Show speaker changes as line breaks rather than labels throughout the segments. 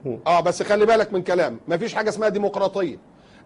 اه بس خلي بالك من كلام مفيش حاجه اسمها ديمقراطيه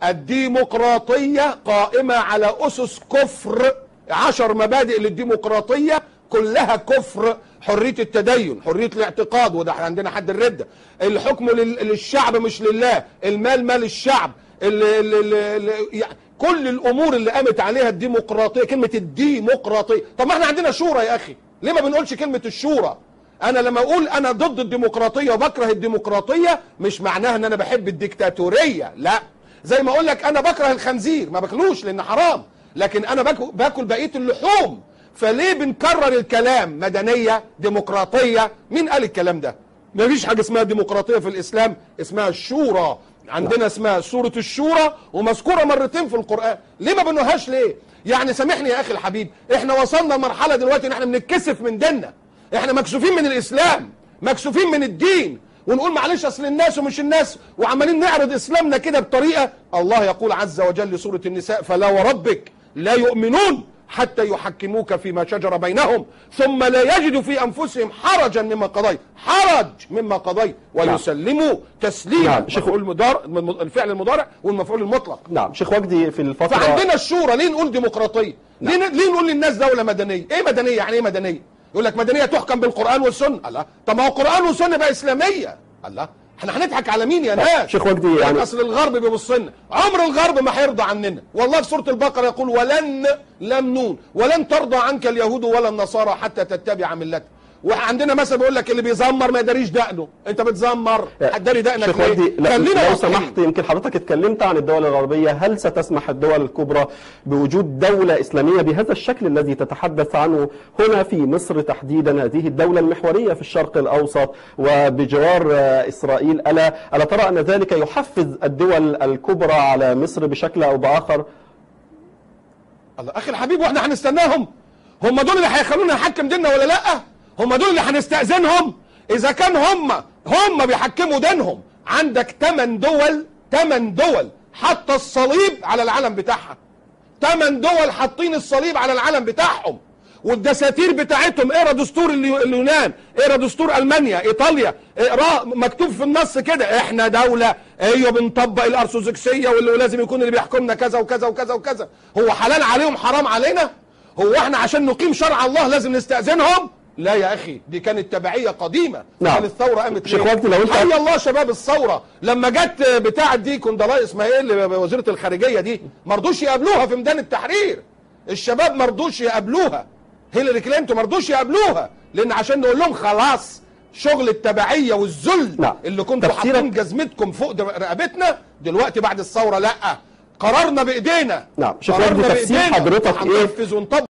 الديمقراطيه قائمه على اسس كفر عشر مبادئ للديمقراطيه كلها كفر حريه التدين حريه الاعتقاد وده احنا عندنا حد الرده الحكم لل- للشعب مش لله المال مال الشعب ال ال ال ال يعني كل الامور اللي قامت عليها الديمقراطيه كلمه الديمقراطيه طب ما احنا عندنا شورى يا اخي ليه ما بنقولش كلمه الشورى انا لما اقول انا ضد الديمقراطيه وبكره الديمقراطيه مش معناها ان انا بحب الديكتاتوريه لا زي ما اقول لك انا بكره الخنزير ما باكلوش لان حرام لكن انا باكل, باكل بقيه اللحوم فليه بنكرر الكلام مدنيه ديمقراطيه مين قال الكلام ده ما فيش حاجه اسمها ديمقراطيه في الاسلام اسمها الشورى عندنا اسمها سوره الشورى ومذكوره مرتين في القران ليه ما بنقولهاش ليه يعني سامحني يا اخي الحبيب احنا وصلنا لمرحله دلوقتي ان احنا بنتكسف من ديننا احنا مكسوفين من الاسلام مكسوفين من الدين ونقول معلش اصل الناس ومش الناس وعمالين نعرض اسلامنا كده بطريقه الله يقول عز وجل سوره النساء فلا وربك لا يؤمنون حتى يحكموك فيما شجر بينهم ثم لا يجدوا في انفسهم حرجا مما قضيت حرج مما قضيت ويسلموا تسليما
نعم. شيخ-
مفعول المضارع الفعل المضارع والمفعول المطلق
نعم شيخ وجدي في الفترة
فعندنا الشورى ليه نقول ديمقراطيه ليه ليه نقول للناس دوله مدنيه ايه مدنيه يعني ايه مدنيه يقول لك مدنيه تحكم بالقران والسنه الله طب ما هو القران والسنه بقى اسلاميه الله احنا هنضحك على مين يا ناس
شيخ وجدي
يعني
يعني
اصل الغرب بيبص لنا عمر الغرب ما هيرضى عننا والله في سوره البقره يقول ولن لم نون ولن ترضى عنك اليهود ولا النصارى حتى تتبع ملتهم وعندنا مثلا بيقول لك اللي بيزمر ما يداريش دقنه انت بتزمر هتداري دقنك
شيخ
ليه
وجدي لا-
خلينا
لو
واضحين.
سمحت يمكن حضرتك اتكلمت عن الدول الغربية هل ستسمح الدول الكبرى بوجود دولة إسلامية بهذا الشكل الذي تتحدث عنه هنا في مصر تحديدا هذه الدولة المحورية في الشرق الأوسط وبجوار آه، إسرائيل ألا ألا ترى أن ذلك يحفز الدول الكبرى على مصر بشكل أو بآخر
الله اخي الحبيب واحنا هنستناهم هم دول اللي هيخلونا نحكم ديننا ولا لا هم دول اللي هنستأذنهم اذا كان هم هم بيحكموا دينهم عندك 8 دول 8 دول حاطه الصليب على العلم بتاعها 8 دول حاطين الصليب على العلم بتاعهم والدساتير بتاعتهم اقرا دستور اليو- اليونان اقرا دستور المانيا ايطاليا اقرا مكتوب في النص كده احنا دوله ايوه بنطبق الارثوذكسيه واللي لازم يكون اللي بيحكمنا كذا وكذا وكذا وكذا هو حلال عليهم حرام علينا هو احنا عشان نقيم شرع الله لازم نستأذنهم لا يا اخي دي كانت تبعيه قديمه
نعم.
كانت الثوره قامت
شيخ
ليه؟
وجدي لو أنت-
حي الله شباب الثوره لما جت بتاعه دي كوندلاء اسماعيل وزيره الخارجيه دي ما رضوش يقابلوها في ميدان التحرير الشباب ما رضوش يقابلوها هيلاري كلينتون ما رضوش يقابلوها لان عشان نقول لهم خلاص شغل التبعيه والذل
نعم.
اللي كنتوا
تفسيرك-
حاطين جزمتكم فوق در- رقبتنا دلوقتي بعد الثوره لا قرارنا بايدينا
نعم. شيخ
قرارنا
وجدي، تفسير
بإيدينا.
حضرتك إيه؟
هننفذ ونطبق